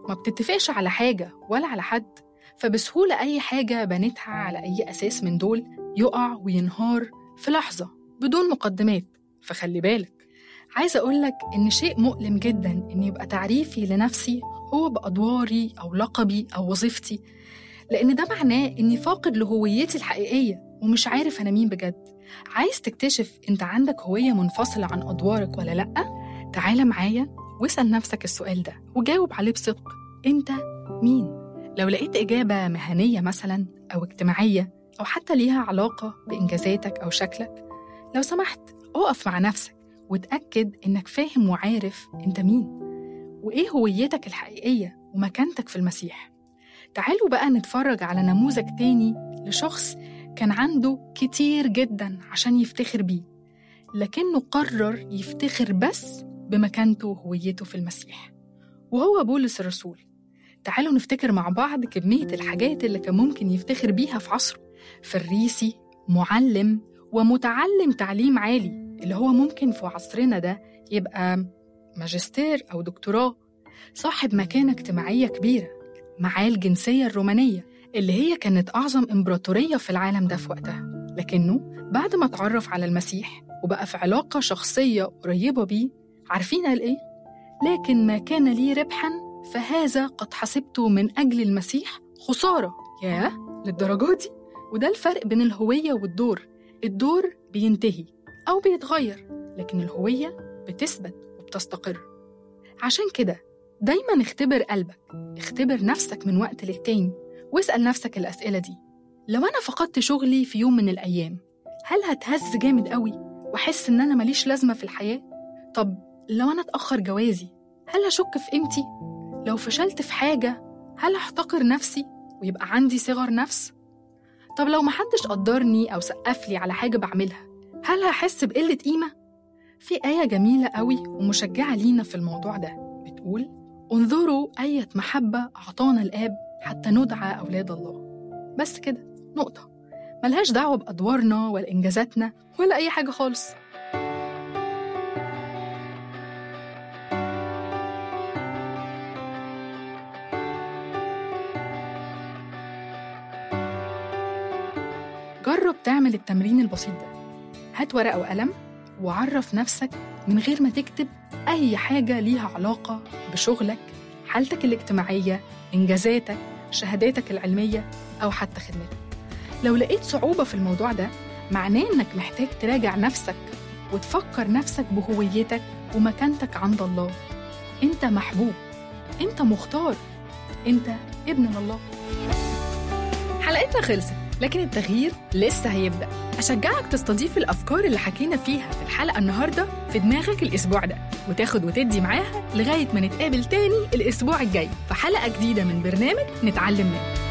ما بتتفقش على حاجة ولا على حد فبسهولة أي حاجة بنتها على أي أساس من دول يقع وينهار في لحظة بدون مقدمات فخلي بالك عايزة أقولك إن شيء مؤلم جدا إن يبقى تعريفي لنفسي هو بأدواري أو لقبي أو وظيفتي لأن ده معناه إني فاقد لهويتي الحقيقية ومش عارف أنا مين بجد عايز تكتشف أنت عندك هوية منفصلة عن أدوارك ولا لأ؟ تعالى معايا واسأل نفسك السؤال ده وجاوب عليه بصدق أنت مين؟ لو لقيت إجابة مهنية مثلا أو اجتماعية أو حتى ليها علاقة بإنجازاتك أو شكلك لو سمحت أقف مع نفسك وتأكد إنك فاهم وعارف أنت مين وإيه هويتك الحقيقية ومكانتك في المسيح تعالوا بقى نتفرج على نموذج تاني لشخص كان عنده كتير جدا عشان يفتخر بيه لكنه قرر يفتخر بس بمكانته وهويته في المسيح وهو بولس الرسول تعالوا نفتكر مع بعض كمية الحاجات اللي كان ممكن يفتخر بيها في عصره فريسي معلم ومتعلم تعليم عالي اللي هو ممكن في عصرنا ده يبقى ماجستير أو دكتوراه صاحب مكانة اجتماعية كبيرة معاه الجنسية الرومانية اللي هي كانت أعظم إمبراطورية في العالم ده في وقتها لكنه بعد ما اتعرف على المسيح وبقى في علاقة شخصية قريبة بيه عارفين قال إيه؟ لكن ما كان لي ربحا فهذا قد حسبته من أجل المسيح خسارة ياه للدرجة دي وده الفرق بين الهوية والدور الدور بينتهي أو بيتغير لكن الهوية بتثبت وبتستقر عشان كده دايما اختبر قلبك اختبر نفسك من وقت للتاني واسأل نفسك الأسئلة دي لو أنا فقدت شغلي في يوم من الأيام هل هتهز جامد قوي وأحس إن أنا ماليش لازمة في الحياة؟ طب لو أنا اتأخر جوازي هل هشك في قيمتي؟ لو فشلت في حاجة هل هحتقر نفسي ويبقى عندي صغر نفس؟ طب لو محدش قدرني أو سقفلي على حاجة بعملها هل هحس بقلة قيمة؟ في آية جميلة قوي ومشجعة لينا في الموضوع ده بتقول انظروا أية محبة أعطانا الآب حتى ندعى أولاد الله بس كده نقطة ملهاش دعوة بأدوارنا ولا إنجازاتنا ولا أي حاجة خالص جرب تعمل التمرين البسيط ده هات ورقة وقلم وعرف نفسك من غير ما تكتب أي حاجة ليها علاقة بشغلك حالتك الاجتماعية إنجازاتك شهاداتك العلمية أو حتى خدمتك لو لقيت صعوبة في الموضوع ده معناه إنك محتاج تراجع نفسك وتفكر نفسك بهويتك ومكانتك عند الله أنت محبوب أنت مختار أنت ابن الله حلقتنا خلصت لكن التغيير لسه هيبدأ أشجعك تستضيف الأفكار اللي حكينا فيها في الحلقة النهاردة في دماغك الأسبوع ده وتاخد وتدي معاها لغاية ما نتقابل تاني الأسبوع الجاي في حلقة جديدة من برنامج نتعلم منه